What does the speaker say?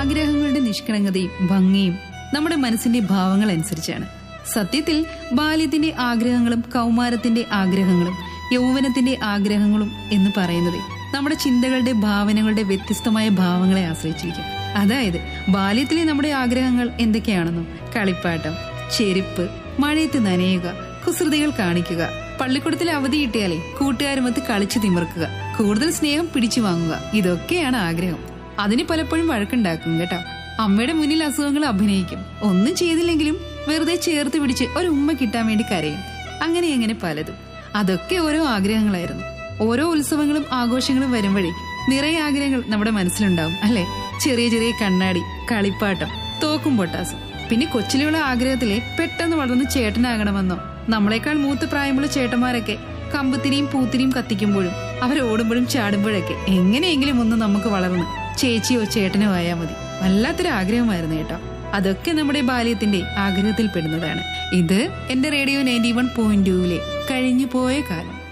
ആഗ്രഹങ്ങളുടെ നിഷ്കളങ്കതയും ഭംഗിയും നമ്മുടെ മനസ്സിന്റെ ഭാവങ്ങൾ അനുസരിച്ചാണ് സത്യത്തിൽ ബാല്യത്തിന്റെ ആഗ്രഹങ്ങളും കൗമാരത്തിന്റെ ആഗ്രഹങ്ങളും യൗവനത്തിന്റെ ആഗ്രഹങ്ങളും എന്ന് പറയുന്നത് നമ്മുടെ ചിന്തകളുടെ ഭാവനകളുടെ വ്യത്യസ്തമായ ഭാവങ്ങളെ ആശ്രയിച്ചിരിക്കും അതായത് ബാല്യത്തിലെ നമ്മുടെ ആഗ്രഹങ്ങൾ എന്തൊക്കെയാണെന്നും കളിപ്പാട്ടം ചെരുപ്പ് മഴയത്ത് നനയുക കുസൃതികൾ കാണിക്കുക പള്ളിക്കൂടത്തിൽ അവധി കിട്ടിയാലേ കൂട്ടുകാരുമൊത്ത് കളിച്ചു തിമിർക്കുക കൂടുതൽ സ്നേഹം പിടിച്ചു വാങ്ങുക ഇതൊക്കെയാണ് ആഗ്രഹം അതിന് പലപ്പോഴും വഴക്കുണ്ടാക്കും കേട്ടോ അമ്മയുടെ മുന്നിൽ അസുഖങ്ങൾ അഭിനയിക്കും ഒന്നും ചെയ്തില്ലെങ്കിലും വെറുതെ ചേർത്ത് പിടിച്ച് ഒരു ഉമ്മ കിട്ടാൻ വേണ്ടി കരയും അങ്ങനെ അങ്ങനെ പലതും അതൊക്കെ ഓരോ ആഗ്രഹങ്ങളായിരുന്നു ഓരോ ഉത്സവങ്ങളും ആഘോഷങ്ങളും വരുമ്പോഴേ നിറയെ ആഗ്രഹങ്ങൾ നമ്മുടെ മനസ്സിലുണ്ടാവും അല്ലെ ചെറിയ ചെറിയ കണ്ണാടി കളിപ്പാട്ടം തോക്കും പൊട്ടാസും പിന്നെ കൊച്ചിലുള്ള ആഗ്രഹത്തിലെ പെട്ടെന്ന് വളർന്ന് ചേട്ടനാകണമെന്നോ നമ്മളെക്കാൾ മൂത്ത പ്രായമുള്ള ചേട്ടന്മാരൊക്കെ കമ്പത്തിരിയും പൂത്തിരിയും കത്തിക്കുമ്പോഴും അവരോടുമ്പോഴും ചാടുമ്പോഴൊക്കെ എങ്ങനെയെങ്കിലും ഒന്ന് നമുക്ക് വളർന്ന് ചേച്ചിയോ ചേട്ടനോ ആയാൽ മതി വല്ലാത്തൊരു ആഗ്രഹമായിരുന്നു കേട്ടോ അതൊക്കെ നമ്മുടെ ബാല്യത്തിന്റെ ആഗ്രഹത്തിൽ പെടുന്നതാണ് ഇത് എന്റെ റേഡിയോ നയൻറ്റി വൺ പോയിന്റ് ടൂവിലെ കഴിഞ്ഞു പോയ കാലം